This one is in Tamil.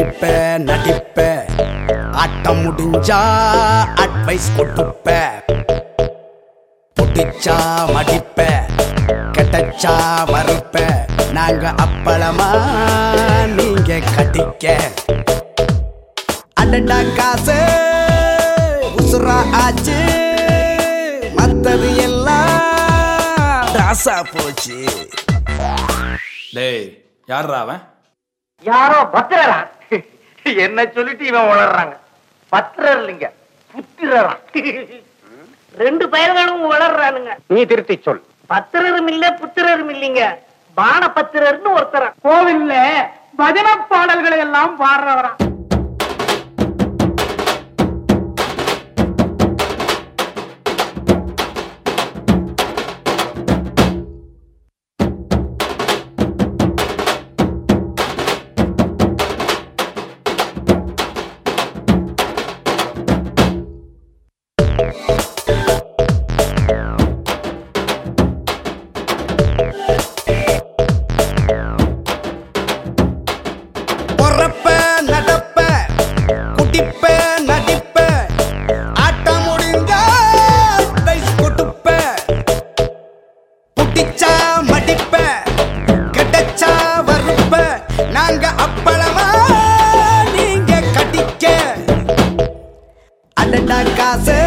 படிப்ப நடிப்ப ஆட்டம் முடிஞ்சா அட்வைஸ் கொடுப்ப புடிச்சா மடிப்ப கெட்டச்சா மறுப்ப நாங்க அப்பளமா நீங்க கட்டிக்க அடடா காசு உசுரா ஆச்சு மத்தது எல்லாம் ராசா போச்சு டேய் யார்ரா அவன் யாரோ பத்திரரா என்ன சொல்லிட்டு இவன் வளர்றாங்க பத்திரர் இல்லைங்க புத்திரரா ரெண்டு பயல்களும் வளர்றானுங்க நீ திருத்தி சொல் பத்திரரும் இல்ல புத்திரரும் இல்லைங்க பான பத்திரர்னு ஒருத்தர் கோவில்ல பஜன பாடல்களை எல்லாம் பாடுறவரா பொறப்ப நடப்ப குடிப்ப நடிப்ப ஆட்டம் முடிஞ்சா ரைஸ் கொடுப்ப புட்டிச்சா மடிப்ப கெட்டச்சா வறுப்ப நாங்க அப்பளமா நீங்க கடிக்க அடடா காசு